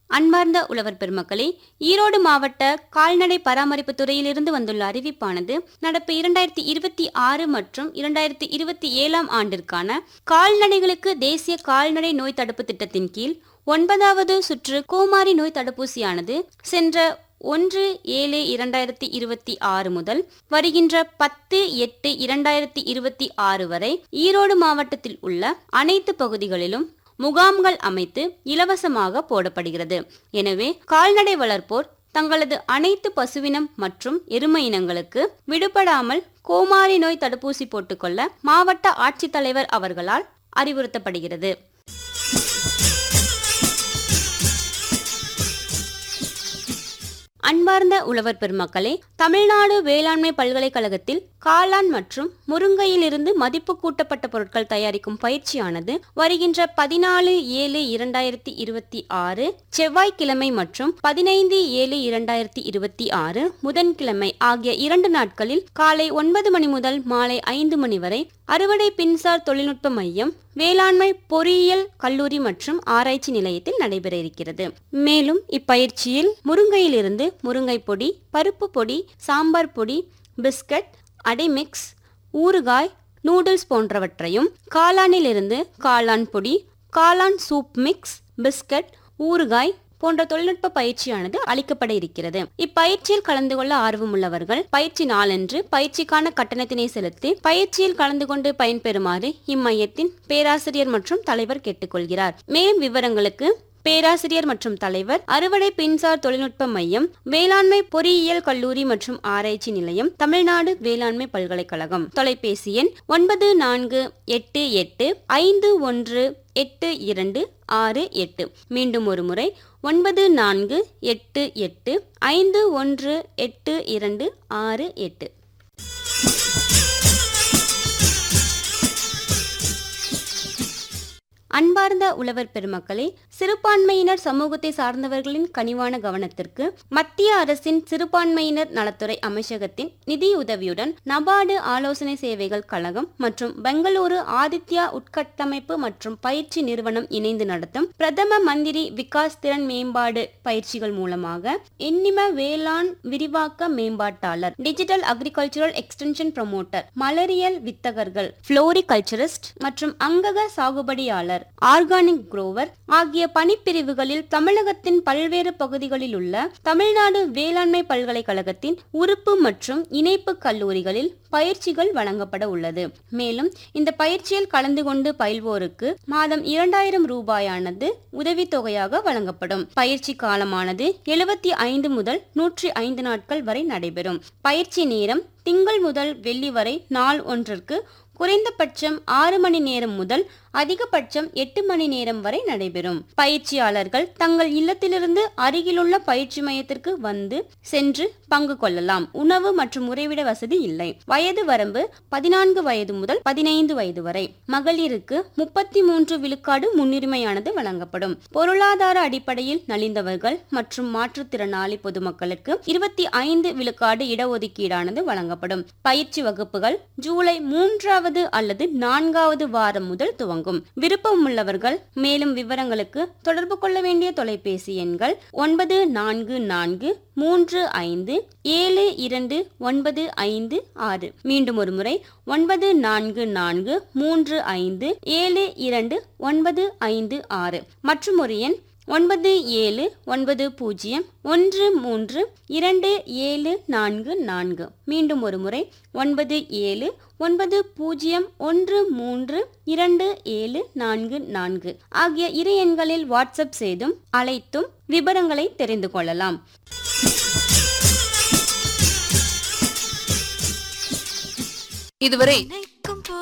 அன்பார்ந்த உழவர் பெருமக்களே ஈரோடு மாவட்ட கால்நடை பராமரிப்பு துறையிலிருந்து வந்துள்ள அறிவிப்பானது நடப்பு இரண்டாயிரத்தி இருபத்தி ஆறு மற்றும் இரண்டாயிரத்தி இருபத்தி ஏழாம் ஆண்டிற்கான கால்நடைகளுக்கு தேசிய கால்நடை நோய் தடுப்பு திட்டத்தின் கீழ் ஒன்பதாவது சுற்று கோமாரி நோய் தடுப்பூசியானது சென்ற ஒன்று ஏழு இரண்டாயிரத்தி இருபத்தி ஆறு முதல் வருகின்ற பத்து எட்டு இரண்டாயிரத்தி இருபத்தி ஆறு வரை ஈரோடு மாவட்டத்தில் உள்ள அனைத்து பகுதிகளிலும் முகாம்கள் அமைத்து இலவசமாக போடப்படுகிறது எனவே கால்நடை வளர்ப்போர் தங்களது அனைத்து பசுவினம் மற்றும் எருமை இனங்களுக்கு விடுபடாமல் கோமாரி நோய் தடுப்பூசி போட்டுக்கொள்ள மாவட்ட ஆட்சித்தலைவர் அவர்களால் அறிவுறுத்தப்படுகிறது அன்பார்ந்த உழவர் பெருமக்களே தமிழ்நாடு வேளாண்மை பல்கலைக்கழகத்தில் காளான் மற்றும் முருங்கையிலிருந்து மதிப்பு கூட்டப்பட்ட பொருட்கள் தயாரிக்கும் பயிற்சியானது வருகின்ற பதினாலு ஏழு இரண்டாயிரத்தி இருபத்தி ஆறு செவ்வாய்க்கிழமை மற்றும் பதினைந்து ஏழு இரண்டாயிரத்தி இருபத்தி ஆறு புதன்கிழமை ஆகிய இரண்டு நாட்களில் காலை ஒன்பது மணி முதல் மாலை ஐந்து மணி வரை அறுவடை பின்சார் தொழில்நுட்ப மையம் வேளாண்மை பொறியியல் கல்லூரி மற்றும் ஆராய்ச்சி நிலையத்தில் நடைபெற இருக்கிறது மேலும் இப்பயிற்சியில் முருங்கையிலிருந்து முருங்கை பொடி பருப்பு பொடி சாம்பார் பொடி பிஸ்கட் அடைமிக்ஸ் ஊறுகாய் நூடுல்ஸ் போன்றவற்றையும் காளானிலிருந்து காளான் பொடி காளான் சூப் மிக்ஸ் பிஸ்கட் ஊறுகாய் போன்ற தொழில்நுட்ப பயிற்சியானது அளிக்கப்பட இருக்கிறது இப்பயிற்சியில் கலந்து கொள்ள ஆர்வமுள்ளவர்கள் பயிற்சி நாளன்று பயிற்சிக்கான கட்டணத்தினை செலுத்தி பயிற்சியில் கலந்து கொண்டு பயன்பெறுமாறு இம்மையத்தின் பேராசிரியர் மற்றும் தலைவர் கேட்டுக்கொள்கிறார் மேலும் விவரங்களுக்கு பேராசிரியர் மற்றும் தலைவர் அறுவடை பின்சார் தொழில்நுட்ப மையம் வேளாண்மை பொறியியல் கல்லூரி மற்றும் ஆராய்ச்சி நிலையம் தமிழ்நாடு வேளாண்மை பல்கலைக்கழகம் தொலைபேசி எண் ஒன்பது நான்கு எட்டு எட்டு ஐந்து ஒன்று எட்டு இரண்டு ஆறு எட்டு மீண்டும் ஒரு முறை ஒன்பது நான்கு எட்டு எட்டு ஐந்து ஒன்று எட்டு இரண்டு ஆறு எட்டு அன்பார்ந்த உழவர் பெருமக்களே சிறுபான்மையினர் சமூகத்தை சார்ந்தவர்களின் கனிவான கவனத்திற்கு மத்திய அரசின் சிறுபான்மையினர் நலத்துறை அமைச்சகத்தின் நிதியுதவியுடன் நபார்டு ஆலோசனை சேவைகள் கழகம் மற்றும் பெங்களூரு ஆதித்யா உட்கட்டமைப்பு மற்றும் பயிற்சி நிறுவனம் இணைந்து நடத்தும் பிரதம மந்திரி விகாஸ் திறன் மேம்பாடு பயிற்சிகள் மூலமாக எண்ணிம வேளாண் விரிவாக்க மேம்பாட்டாளர் டிஜிட்டல் அக்ரிகல்ச்சரல் எக்ஸ்டென்ஷன் ப்ரமோட்டர் மலரியல் வித்தகர்கள் புளோரிகல்ச்சரிஸ்ட் மற்றும் அங்கக சாகுபடியாளர் ஆர்கானிக் குரோவர் ஆகிய பணிப்பிரிவுகளில் தமிழகத்தின் பல்வேறு பகுதிகளில் உள்ள தமிழ்நாடு வேளாண்மை பல்கலைக்கழகத்தின் உறுப்பு மற்றும் இணைப்பு கல்லூரிகளில் பயிற்சிகள் வழங்கப்பட உள்ளது மேலும் இந்த பயிற்சியில் கலந்து கொண்டு பயில்வோருக்கு மாதம் இரண்டாயிரம் ரூபாயானது உதவித்தொகையாக வழங்கப்படும் பயிற்சி காலமானது எழுபத்தி ஐந்து முதல் நூற்றி ஐந்து நாட்கள் வரை நடைபெறும் பயிற்சி நேரம் திங்கள் முதல் வெள்ளி வரை நாள் ஒன்றிற்கு குறைந்தபட்சம் ஆறு மணி நேரம் முதல் அதிகபட்சம் எட்டு மணி நேரம் வரை நடைபெறும் பயிற்சியாளர்கள் தங்கள் இல்லத்திலிருந்து அருகிலுள்ள பயிற்சி மையத்திற்கு வந்து சென்று பங்கு கொள்ளலாம் உணவு மற்றும் உறைவிட வசதி இல்லை வயது வரம்பு பதினான்கு வயது முதல் பதினைந்து வயது வரை மகளிருக்கு முப்பத்தி மூன்று விழுக்காடு முன்னுரிமையானது வழங்கப்படும் பொருளாதார அடிப்படையில் நலிந்தவர்கள் மற்றும் மாற்றுத்திறனாளி பொதுமக்களுக்கு இருபத்தி ஐந்து விழுக்காடு இடஒதுக்கீடானது வழங்கப்படும் பயிற்சி வகுப்புகள் ஜூலை மூன்றாவது அல்லது நான்காவது வாரம் முதல் துவங்கும் விருப்பம் உள்ளவர்கள் மேலும் விவரங்களுக்கு தொடர்பு கொள்ள வேண்டிய தொலைபேசி எண்கள் ஒன்பது நான்கு நான்கு மூன்று ஐந்து ஏழு இரண்டு ஒன்பது ஐந்து ஆறு மீண்டும் ஒரு முறை ஒன்பது நான்கு நான்கு மூன்று ஐந்து ஏழு இரண்டு ஒன்பது ஐந்து ஆறு மற்றும் ஒரு எண் ஒன்பது ஏழு ஒன்பது பூஜ்ஜியம் ஒன்று மூன்று இரண்டு ஏழு நான்கு நான்கு மீண்டும் ஒரு முறை ஒன்பது ஏழு ஒன்பது பூஜ்ஜியம் ஒன்று மூன்று இரண்டு ஏழு நான்கு நான்கு ஆகிய இரு எண்களில் வாட்ஸ்அப் செய்தும் அழைத்தும் விவரங்களை தெரிந்து கொள்ளலாம் இதுவரை